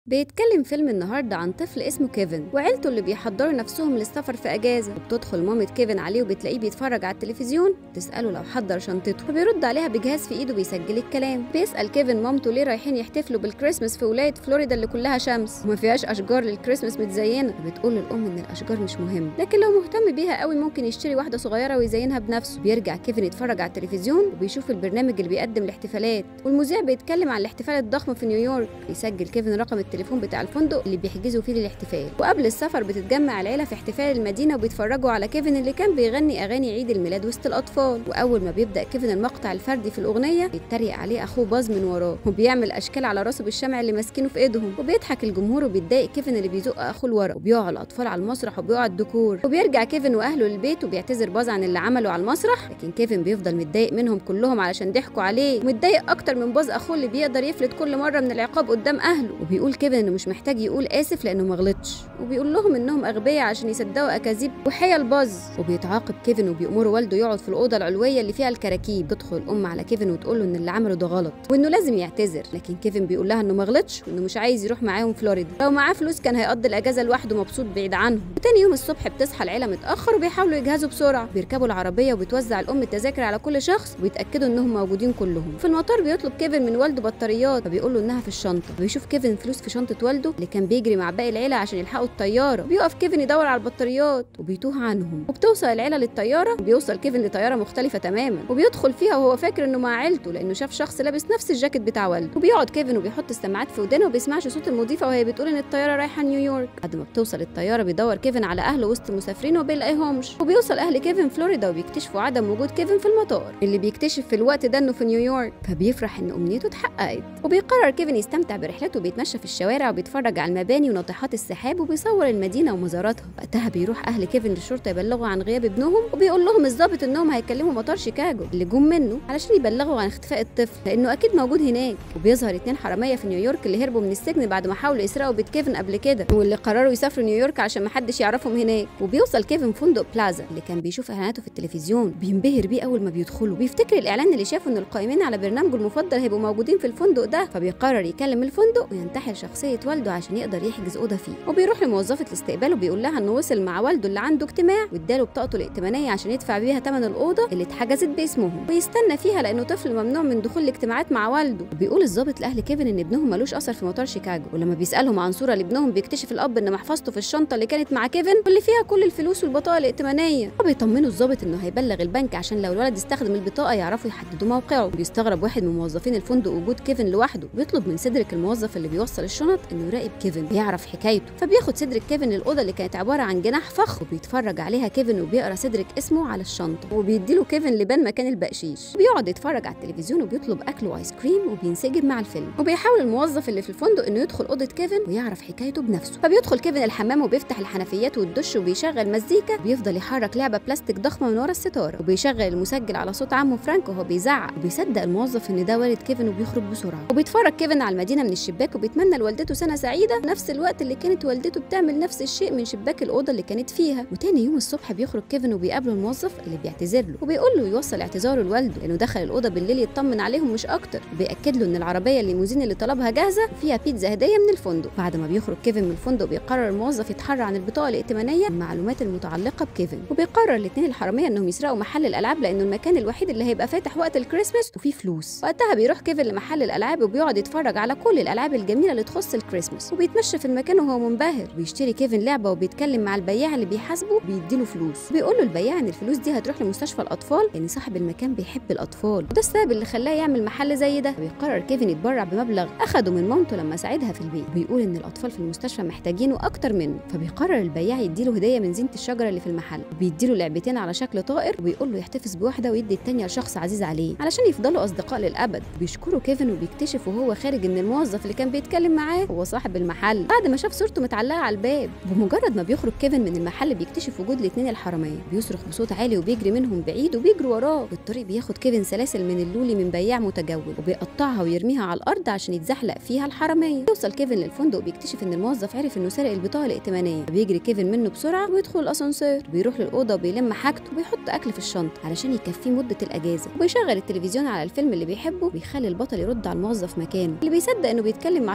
بيتكلم فيلم النهارده عن طفل اسمه كيفن وعيلته اللي بيحضروا نفسهم للسفر في اجازه وبتدخل مامة كيفن عليه وبتلاقيه بيتفرج على التلفزيون تساله لو حضر شنطته فبيرد عليها بجهاز في ايده بيسجل الكلام بيسال كيفن مامته ليه رايحين يحتفلوا بالكريسماس في ولايه فلوريدا اللي كلها شمس وما فيهاش اشجار للكريسماس متزينه فبتقول للام ان الاشجار مش مهم لكن لو مهتم بيها قوي ممكن يشتري واحده صغيره ويزينها بنفسه بيرجع كيفن يتفرج على التلفزيون وبيشوف البرنامج اللي بيقدم الاحتفالات والمذيع بيتكلم عن الاحتفال الضخم في نيويورك بيسجل كيفن رقم التليفون بتاع الفندق اللي بيحجزوا فيه للاحتفال وقبل السفر بتتجمع العيله في احتفال المدينه وبيتفرجوا على كيفن اللي كان بيغني اغاني عيد الميلاد وسط الاطفال واول ما بيبدا كيفن المقطع الفردي في الاغنيه بيتريق عليه اخوه باز من وراه وبيعمل اشكال على راسه بالشمع اللي ماسكينه في ايدهم وبيضحك الجمهور وبيتضايق كيفن اللي بيزق اخوه لورا وبيقع الاطفال على المسرح وبيقع الديكور وبيرجع كيفن واهله للبيت وبيعتذر باز عن اللي عمله على المسرح لكن كيفن بيفضل متضايق منهم كلهم علشان ضحكوا عليه ومتضايق اكتر من باز اخوه اللي بيقدر يفلت كل مره من العقاب قدام اهله وبيقول كيفن انه مش محتاج يقول اسف لانه ما غلطش وبيقول لهم انهم اغبياء عشان يصدقوا اكاذيب وحيل باز وبيتعاقب كيفن وبيأمروا والده يقعد في الاوضه العلويه اللي فيها الكراكيب تدخل الام على كيفن وتقول له ان اللي عمله ده غلط وانه لازم يعتذر لكن كيفن بيقول لها انه ما غلطش وانه مش عايز يروح معاهم فلوريدا لو معاه فلوس كان هيقضي الاجازه لوحده مبسوط بعيد عنهم وتاني يوم الصبح بتصحى العيله متاخر وبيحاولوا يجهزوا بسرعه بيركبوا العربيه وبتوزع الام التذاكر على كل شخص ويتاكدوا انهم موجودين كلهم في المطار بيطلب كيفن من والده بطاريات فبيقول له انها في الشنطه فبيشوف كيفن فلوس في شنطه والده اللي كان بيجري مع باقي العيله عشان يلحقوا الطياره بيقف كيفن يدور على البطاريات وبيتوه عنهم وبتوصل العيله للطياره وبيوصل كيفن لطياره مختلفه تماما وبيدخل فيها وهو فاكر انه مع عيلته لانه شاف شخص لابس نفس الجاكيت بتاع والده وبيقعد كيفن وبيحط السماعات في ودانه وبيسمعش صوت المضيفه وهي بتقول ان الطياره رايحه نيويورك بعد ما بتوصل الطياره بيدور كيفن على اهله وسط المسافرين وما بيلاقيهمش وبيوصل اهل كيفن فلوريدا وبيكتشفوا عدم وجود كيفن في المطار اللي بيكتشف في الوقت ده انه في نيويورك فبيفرح ان امنيته اتحققت وبيقرر كيفن يستمتع برحلته وبيتمشى في الشوارع وبيتفرج على المباني وناطحات السحاب وبيصور المدينه ومزاراتها وقتها بيروح اهل كيفن للشرطه يبلغوا عن غياب ابنهم وبيقول لهم الضابط انهم هيكلموا مطار شيكاغو اللي جم منه علشان يبلغوا عن اختفاء الطفل لانه اكيد موجود هناك وبيظهر اتنين حراميه في نيويورك اللي هربوا من السجن بعد ما حاولوا يسرقوا بيت كيفن قبل كده واللي قرروا يسافروا نيويورك عشان محدش يعرفهم هناك وبيوصل كيفن فندق بلازا اللي كان بيشوف اعلاناته في التلفزيون بينبهر بيه اول ما بيدخلوا بيفتكر الاعلان اللي شافه ان القائمين على برنامجه المفضل هيبقوا موجودين في الفندق ده فبيقرر يكلم الفندق وينتحل شخصيه والده عشان يقدر يحجز اوضه فيه وبيروح لموظفه الاستقبال وبيقول لها انه وصل مع والده اللي عنده اجتماع واداله بطاقته الائتمانيه عشان يدفع بيها ثمن الاوضه اللي اتحجزت باسمهم ويستنى فيها لانه طفل ممنوع من دخول الاجتماعات مع والده وبيقول الضابط لاهل كيفن ان ابنهم ملوش اثر في مطار شيكاغو ولما بيسالهم عن صوره لابنهم بيكتشف الاب ان محفظته في الشنطه اللي كانت مع كيفن واللي فيها كل الفلوس والبطاقه الائتمانيه وبيطمنوا الضابط انه هيبلغ البنك عشان لو الولد استخدم البطاقه يعرفوا يحددوا موقعه بيستغرب واحد من موظفين الفندق وجود كيفن لوحده بيطلب من سيدريك الموظف اللي بيوصل الشنط انه يراقب كيفن بيعرف حكايته فبياخد سيدريك كيفن للاوضه اللي كانت عباره عن جناح فخ وبيتفرج عليها كيفن وبيقرا سيدريك اسمه على الشنطه وبيديله كيفن لبان مكان البقشيش وبيقعد يتفرج على التلفزيون وبيطلب اكل وايس كريم وبينسجم مع الفيلم وبيحاول الموظف اللي في الفندق انه يدخل اوضه كيفن ويعرف حكايته بنفسه فبيدخل كيفن الحمام وبيفتح الحنفيات والدش وبيشغل مزيكا وبيفضل يحرك لعبه بلاستيك ضخمه من ورا الستاره وبيشغل المسجل على صوت عمه فرانك وهو بيزعق وبيصدق الموظف ان ده والد كيفن وبيخرج بسرعه وبيتفرج كيفن على المدينه من الشباك وبيتمنى لوالدته سنه سعيده نفس الوقت اللي كانت والدته بتعمل نفس الشيء من شباك الاوضه اللي كانت فيها وتاني يوم الصبح بيخرج كيفن وبيقابله الموظف اللي بيعتذر له وبيقول له يوصل اعتذاره لوالده لانه دخل الاوضه بالليل يطمن عليهم مش اكتر وبياكد له ان العربيه الليموزين اللي طلبها جاهزه وفيها بيتزا هديه من الفندق بعد ما بيخرج كيفن من الفندق بيقرر الموظف يتحرى عن البطاقه الائتمانيه والمعلومات المتعلقه بكيفن وبيقرر الاثنين الحراميه انهم يسرقوا محل الالعاب لانه المكان الوحيد اللي هيبقى فاتح وقت الكريسماس وفيه فلوس وقتها بيروح كيفن لمحل الالعاب وبيقعد يتفرج على كل الالعاب الجميله اللي تخص الكريسماس وبيتمشى في المكان وهو منبهر بيشتري كيفن لعبه وبيتكلم مع البياع اللي بيحاسبه بيديله فلوس بيقول له البياع ان الفلوس دي هتروح لمستشفى الاطفال لان صاحب المكان بيحب الاطفال وده السبب اللي خلاه يعمل محل زي ده بيقرر كيفن يتبرع بمبلغ اخده من مامته لما ساعدها في البيت بيقول ان الاطفال في المستشفى محتاجينه اكتر منه فبيقرر البياع يديله هديه من زينه الشجره اللي في المحل وبيديله لعبتين على شكل طائر وبيقول له يحتفظ بواحده ويدي التانيه لشخص عزيز عليه علشان يفضلوا اصدقاء للابد بيشكروا كيفن وبيكتشف وهو خارج ان الموظف اللي كان بيتكلم معاه هو صاحب المحل بعد ما شاف صورته متعلقه على الباب بمجرد ما بيخرج كيفن من المحل بيكتشف وجود الاثنين الحراميه بيصرخ بصوت عالي وبيجري منهم بعيد وبيجروا وراه في الطريق بياخد كيفن سلاسل من اللولي من بياع متجول وبيقطعها ويرميها على الارض عشان يتزحلق فيها الحراميه يوصل كيفن للفندق بيكتشف ان الموظف عرف انه سرق البطاقه الائتمانيه بيجري كيفن منه بسرعه ويدخل الاسانسير بيروح للاوضه وبيلم حاجته وبيحط اكل في الشنطه علشان يكفيه مده الاجازه وبيشغل التلفزيون على الفيلم اللي بيحبه بيخلي البطل يرد على الموظف مكانه اللي بيصدق انه بيتكلم مع شخص حقيقي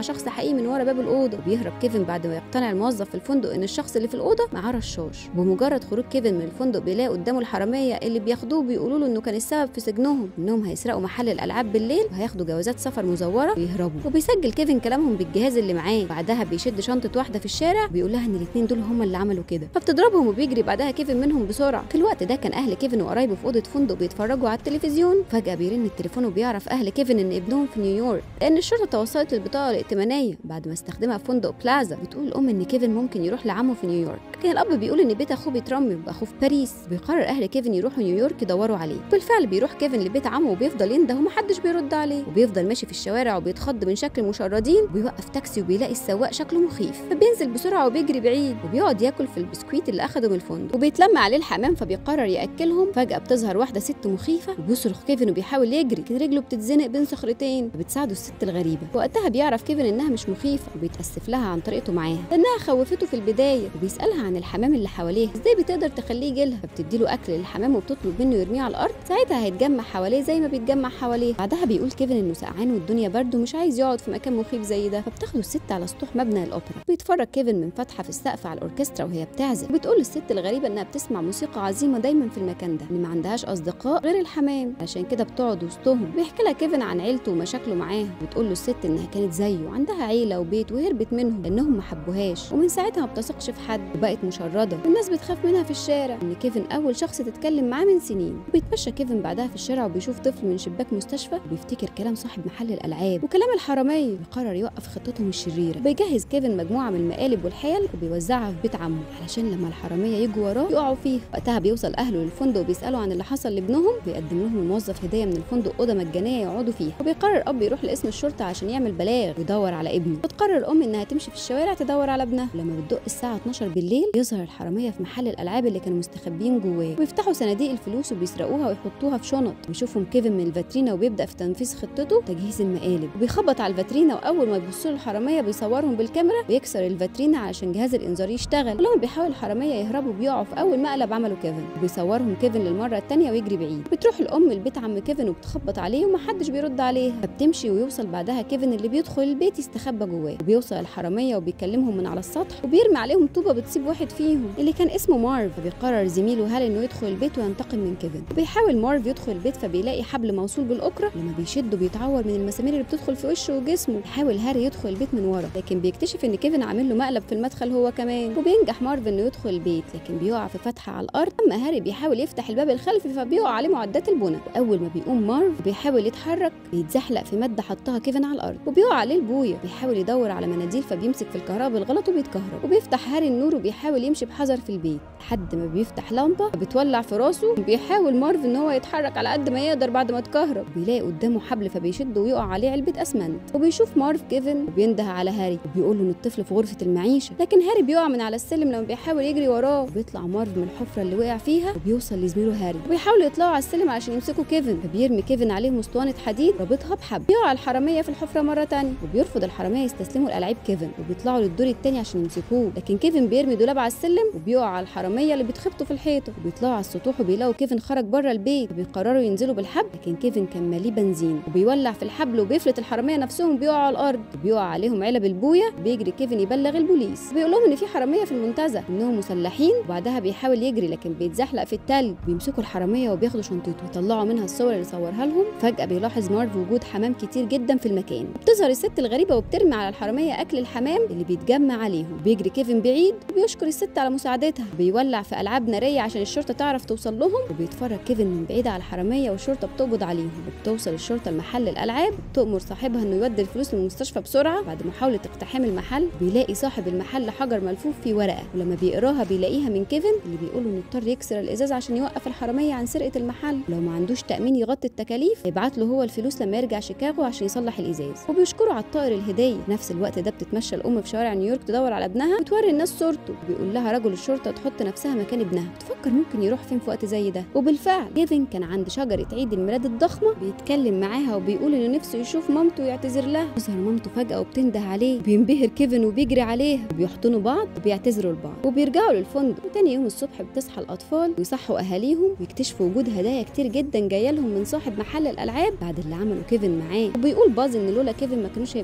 بتلاقيه من ورا باب الاوضه وبيهرب كيفن بعد ما يقتنع الموظف في الفندق ان الشخص اللي في الاوضه معاه رشاش بمجرد خروج كيفن من الفندق بيلاقي قدامه الحراميه اللي بياخدوه بيقولوا له انه كان السبب في سجنهم انهم هيسرقوا محل الالعاب بالليل وهياخدوا جوازات سفر مزوره ويهربوا وبيسجل كيفن كلامهم بالجهاز اللي معاه بعدها بيشد شنطه واحده في الشارع وبيقول لها ان الاثنين دول هم اللي عملوا كده فبتضربهم وبيجري بعدها كيفن منهم بسرعه في الوقت ده كان اهل كيفن وقرايبه في اوضه فندق بيتفرجوا على التلفزيون فجاه بيرن التليفون وبيعرف اهل كيفن ان ابنهم في نيويورك لان الشرطه توصلت البطاقه الائتمانيه بعد ما استخدمها في فندق بلازا بتقول الام ان كيفن ممكن يروح لعمه في نيويورك لكن الاب بيقول ان بيت اخوه بيترمم واخوه في باريس بيقرر اهل كيفن يروحوا نيويورك يدوروا عليه بالفعل بيروح كيفن لبيت عمه وبيفضل ينده ومحدش بيرد عليه وبيفضل ماشي في الشوارع وبيتخض من شكل المشردين وبيوقف تاكسي وبيلاقي السواق شكله مخيف فبينزل بسرعه وبيجري بعيد وبيقعد ياكل في البسكويت اللي اخده من الفندق وبيتلم عليه الحمام فبيقرر ياكلهم فجاه بتظهر واحده ست مخيفه وبيصرخ كيفن وبيحاول يجري لكن رجله بتتزنق بين صخرتين فبتساعده الست الغريبه وقتها بيعرف كيفن انها مش مخيفه وبيتاسف لها عن طريقته معاها لانها خوفته في البدايه وبيسالها عن الحمام اللي حواليها ازاي بتقدر تخليه يجيلها فبتدي له اكل للحمام وبتطلب منه يرميه على الارض ساعتها هيتجمع حواليه زي ما بيتجمع حواليه بعدها بيقول كيفن انه سقعان والدنيا برد ومش عايز يقعد في مكان مخيف زي ده فبتاخده الست على سطوح مبنى الاوبرا بيتفرج كيفن من فتحه في السقف على الاوركسترا وهي بتعزف وبتقول للست الغريبه انها بتسمع موسيقى عظيمه دايما في المكان ده ان ما عندهاش اصدقاء غير الحمام عشان كده بتقعد وسطهم بيحكي لها كيفن عن عيلته ومشاكله معاه بتقول له الست انها كانت زيه عندها عيله وبيت وهربت منهم لانهم ما حبوهاش ومن ساعتها ما بتثقش في حد وبقت مشرده والناس بتخاف منها في الشارع ان كيفن اول شخص تتكلم معاه من سنين وبيتمشى كيفن بعدها في الشارع وبيشوف طفل من شباك مستشفى وبيفتكر كلام صاحب محل الالعاب وكلام الحراميه بيقرر يوقف خطتهم الشريره بيجهز كيفن مجموعه من المقالب والحيل وبيوزعها في بيت عمه علشان لما الحراميه يجوا وراه يقعوا فيها وقتها بيوصل اهله للفندق وبيسالوا عن اللي حصل لابنهم بيقدم لهم الموظف هديه من الفندق اوضه مجانيه يقعدوا فيها وبيقرر اب يروح لاسم الشرطه عشان يعمل بلاغ ويدور على ابنه بتقرر الام انها تمشي في الشوارع تدور على ابنها ولما بتدق الساعه 12 بالليل يظهر الحراميه في محل الالعاب اللي كانوا مستخبيين جواه ويفتحوا صناديق الفلوس وبيسرقوها ويحطوها في شنط بيشوفهم كيفن من الفاترينا وبيبدا في تنفيذ خطته تجهيز المقالب وبيخبط على الفاترينا واول ما يبصوا له الحراميه بيصورهم بالكاميرا ويكسر الفاترينا علشان جهاز الانذار يشتغل ولما بيحاول الحراميه يهربوا بيقعوا في اول مقلب عمله كيفن وبيصورهم كيفن للمره الثانيه ويجري بعيد بتروح الام لبيت عم كيفن وبتخبط عليه ومحدش بيرد عليها فبتمشي ويوصل بعدها كيفن اللي بيدخل البيت يستخبى جواه وبيوصل الحراميه وبيكلمهم من على السطح وبيرمي عليهم طوبه بتسيب واحد فيهم اللي كان اسمه مارف فبيقرر زميله هال انه يدخل البيت وينتقم من كيفن وبيحاول مارف يدخل البيت فبيلاقي حبل موصول بالاكره لما بيشده بيتعور من المسامير اللي بتدخل في وشه وجسمه بيحاول هاري يدخل البيت من ورا لكن بيكتشف ان كيفن عامل له مقلب في المدخل هو كمان وبينجح مارف انه يدخل البيت لكن بيقع في فتحه على الارض اما هاري بيحاول يفتح الباب الخلفي فبيقع عليه معدات البناء واول ما بيقوم مارف بيحاول يتحرك بيتزحلق في ماده حطها كيفن على الارض وبيقع عليه البويه بيحاول يدور على مناديل فبيمسك في الكهرباء بالغلط وبيتكهرب وبيفتح هاري النور وبيحاول يمشي بحذر في البيت لحد ما بيفتح لمبه بتولع في راسه بيحاول مارف ان هو يتحرك على قد ما يقدر بعد ما اتكهرب بيلاقي قدامه حبل فبيشده ويقع عليه علبه اسمنت وبيشوف مارف كيفن وبينده على هاري وبيقول له ان الطفل في غرفه المعيشه لكن هاري بيقع من على السلم لما بيحاول يجري وراه وبيطلع مارف من الحفره اللي وقع فيها وبيوصل لزميله هاري وبيحاولوا يطلعوا على السلم عشان يمسكوا كيفن فبيرمي كيفن عليهم اسطوانه حديد رابطها بحبل بيقع الحراميه في الحفره مره تانية وبيرفض الحراميه يستسلموا لالعاب كيفن وبيطلعوا للدور التاني عشان يمسكوه لكن كيفن بيرمي دولاب على السلم وبيقع على الحراميه اللي بيتخبطوا في الحيطه وبيطلعوا على السطوح وبيلاقوا كيفن خرج بره البيت وبيقرروا ينزلوا بالحبل لكن كيفن كان ماليه بنزين وبيولع في الحبل وبيفلت الحراميه نفسهم وبيقعوا على الارض وبيقع عليهم علب البويه بيجري كيفن يبلغ البوليس بيقول لهم ان في حراميه في المنتزه انهم مسلحين وبعدها بيحاول يجري لكن بيتزحلق في التلج بيمسكوا الحراميه وبياخدوا شنطته ويطلعوا منها الصور اللي صورها لهم فجاه بيلاحظ مارف وجود حمام كتير جدا في المكان بتظهر الست الغريبه وبترمي على الحراميه اكل الحمام اللي بيتجمع عليهم بيجري كيفن بعيد وبيشكر الست على مساعدتها بيولع في العاب ناريه عشان الشرطه تعرف توصل لهم وبيتفرج كيفن من بعيد على الحراميه والشرطه بتقبض عليهم وبتوصل الشرطه لمحل الالعاب وبتامر صاحبها انه يودي الفلوس للمستشفى بسرعه بعد محاوله اقتحام المحل بيلاقي صاحب المحل حجر ملفوف فيه ورقه ولما بيقراها بيلاقيها من كيفن اللي بيقول انه اضطر يكسر الازاز عشان يوقف الحراميه عن سرقه المحل ولو ما عندوش تامين يغطي التكاليف يبعت له هو الفلوس لما يرجع شيكاغو عشان يصلح الازاز وبيشكروا على الطائر الهديه نفس الوقت ده بتتمشى الام في شوارع نيويورك تدور على ابنها وتوري الناس صورته وبيقول لها رجل الشرطه تحط نفسها مكان ابنها بتفكر ممكن يروح فين في وقت زي ده وبالفعل كيفن كان عند شجره عيد الميلاد الضخمه بيتكلم معاها وبيقول انه نفسه يشوف مامته ويعتذر لها تظهر مامته فجاه وبتنده عليه بينبهر كيفن وبيجري عليها وبيحضنوا بعض وبيعتذروا لبعض وبيرجعوا للفندق وتاني يوم الصبح بتصحى الاطفال ويصحوا اهاليهم ويكتشفوا وجود هدايا كتير جدا جايه لهم من صاحب محل الالعاب بعد اللي عمله كيفن معاه وبيقول باز ان لولا كيفن ما كانوش هيبقوا في مكان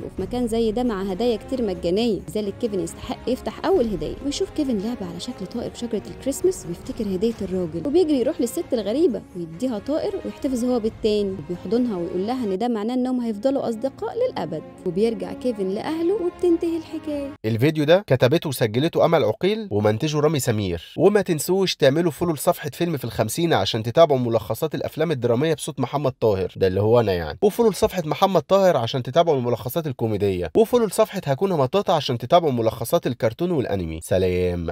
مكان زي ده مع هدايا كتير مجانيه لذلك كيفن يستحق يفتح اول هديه ويشوف كيفن لعبه على شكل طائر بشجره الكريسماس ويفتكر هديه الراجل وبيجري يروح للست الغريبه ويديها طائر ويحتفظ هو بالتاني وبيحضنها ويقول لها ان ده معناه انهم هيفضلوا اصدقاء للابد وبيرجع كيفن لاهله وبتنتهي الحكايه الفيديو ده كتبته وسجلته امل عقيل ومنتجه رامي سمير وما تنسوش تعملوا فولو لصفحه فيلم في الخمسين عشان تتابعوا ملخصات الافلام الدراميه بصوت محمد طاهر ده اللي هو انا يعني وفولو لصفحه محمد طاهر عشان تتابعوا الملخصات الكوميديه وفولو لصفحه هكون مطاطا عشان تتابعوا ملخصات الكرتون والانمي سلام